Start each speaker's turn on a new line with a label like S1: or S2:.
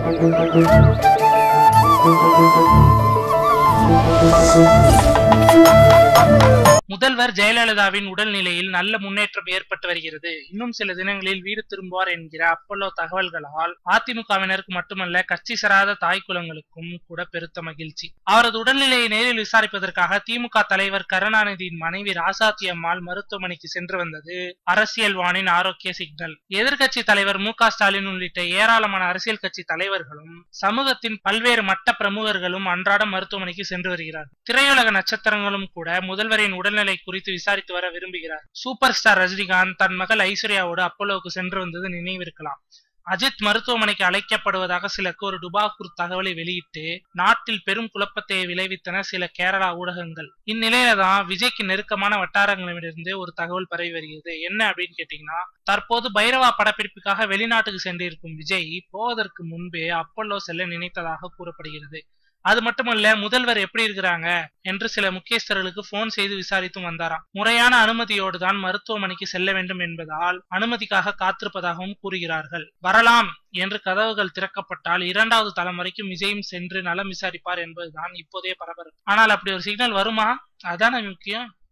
S1: முதல்வர் ஜெயலலிதாவின் உடல்நிலையில் நல்ல முன்னேற்றம் ஏற்பட்டு வருகிறது இன்னும் சில தினங்களில் வீடு திரும்புவார் என்கிற அப்பல்லோ தகவல்களால் அதிமுகவினருக்கு மட்டுமல்ல கட்சி சராத தாய் குலங்களுக்கும் கூட பெருத்த மகிழ்ச்சி அவரது உடல்நிலையை நேரில் விசாரிப்பதற்காக திமுக தலைவர் கருணாநிதியின் மனைவி ராசாத்தி அம்மாள் மருத்துவமனைக்கு சென்று வந்தது அரசியல் வானின் ஆரோக்கிய சிக்னல் எதிர்க்கட்சி தலைவர் மு க ஸ்டாலின் உள்ளிட்ட ஏராளமான அரசியல் கட்சி தலைவர்களும் சமூகத்தின் பல்வேறு மட்ட பிரமுகர்களும் அன்றாடம் மருத்துவமனைக்கு சென்று வருகிறார் திரையுலக நட்சத்திரங்களும் கூட முதல்வரின் உடல்நிலை குறித்து விசாரித்து வர விரும்புகிறார் சூப்பர் ஸ்டார் ரஜினிகாந்த் தன் மகள் ஐஸ்வர்யாவோடு அப்பல்லோவுக்கு சென்று வந்தது நினைவிருக்கலாம் அஜித் மருத்துவமனைக்கு அழைக்கப்படுவதாக சில ஒரு டுபாகூர் தகவலை வெளியிட்டு நாட்டில் பெரும் குழப்பத்தை விளைவித்தன சில கேரளா ஊடகங்கள் இந்நிலையில தான் விஜய்க்கு நெருக்கமான வட்டாரங்களிடமிருந்து ஒரு தகவல் பரவி வருகிறது என்ன அப்படின்னு கேட்டீங்கன்னா தற்போது பைரவா படப்பிடிப்புக்காக வெளிநாட்டுக்கு சென்றிருக்கும் விஜய் போவதற்கு முன்பே அப்பல்லோ செல்ல நினைத்ததாக கூறப்படுகிறது அது மட்டுமல்ல முதல்வர் எப்படி இருக்கிறாங்க என்று சில முக்கியஸ்தர்களுக்கு போன் செய்து விசாரித்தும் வந்தாராம் முறையான அனுமதியோடு தான் மருத்துவமனைக்கு செல்ல வேண்டும் என்பதால் அனுமதிக்காக காத்திருப்பதாகவும் கூறுகிறார்கள் வரலாம் என்று கதவுகள் திறக்கப்பட்டால் இரண்டாவது தளம் வரைக்கும் விஜயும் சென்று நலம் விசாரிப்பார் என்பதுதான் இப்போதைய பரபரப்பு ஆனால் அப்படி ஒரு சிக்னல் வருமா அதான முக்கியம்